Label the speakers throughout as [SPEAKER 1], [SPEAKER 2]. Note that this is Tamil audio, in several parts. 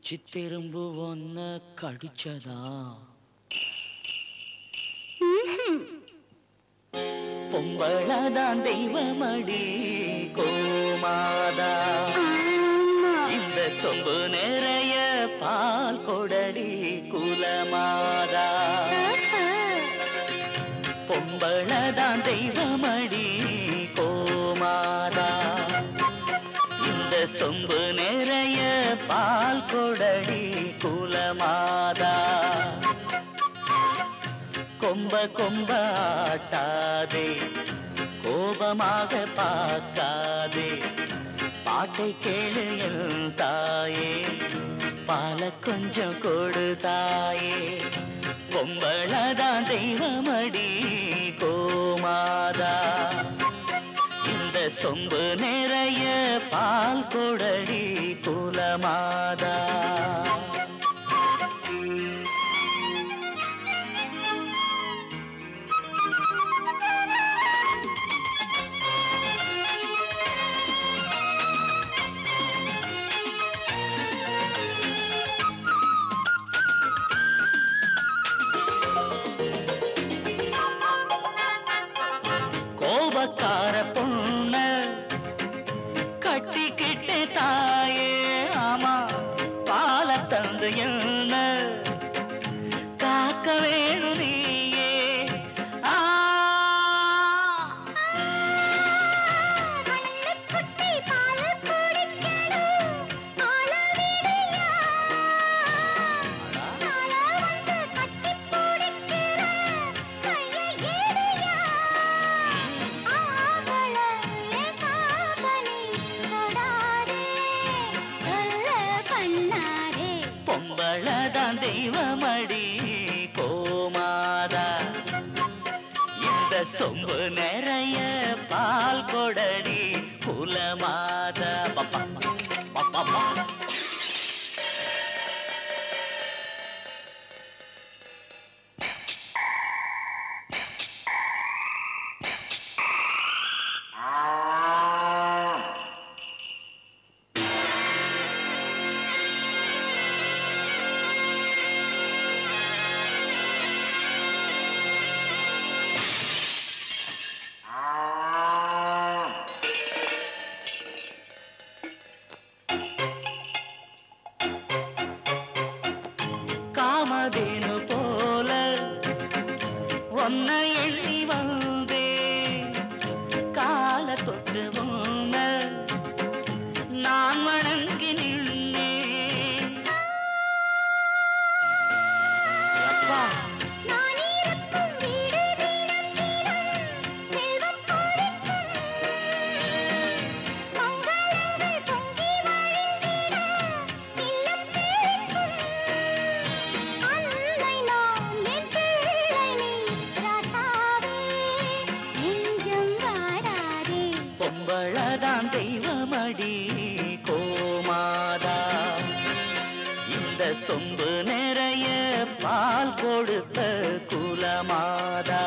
[SPEAKER 1] சித்திரும்பு ஒன்ன கடிச்சதா பொம்பளதான் தெய்வமடி கோமாதா இந்த சொம்பு நிறைய பால் கொடடி குலமாதா பொம்பளதான் தெய்வமடி கோமாதா இந்த சொம்பு நிறைய பால் கொடடி குலமாதா கொம்ப கொம்ப ஆட்டாதே கோபமாக பார்க்காதே பாட்டை கேளு என் தாயே பால கொஞ்சம் கொடு தாயே பொம்பளதான் தெய்வமடி கோமாதா இந்த சொம்பு நிறைய பால் கொடடி குலமாதா கோபக்கார பொண்ண கட்டிக்கிட்டு தாயே ஆமா பால தந்து என்ன காக்க வேணும் நீயே ஆ பொம்பளதான் தெய்வமடி கோமாதா இந்த சொம்பு நிறைய பால் கொடடி குலமாதா பப்பா பப்பா காமதேனு போல ஒன்ன எண்ணி வந்தே கால தொட்டு உன்ன நான் வணங்கி நின்னேன் அப்பா பொம்பளதான் தெய்வமடி கோமாதா இந்த சொம்பு நிறைய பால் கொடுத்த குலமாதா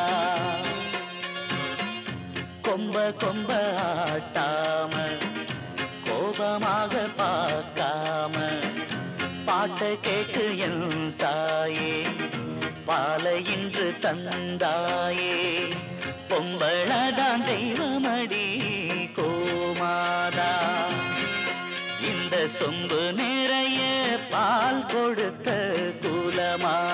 [SPEAKER 1] கொம்ப கொம்ப ஆட்டாம கோபமாக பார்க்காம பாட்டை கேட்டு என் தாயே பாலை இன்று தந்தாயே பொம்பளதான் தெய்வமடி கோமாதா இந்த சொம்பு நிறைய பால் கொடுத்த குலமா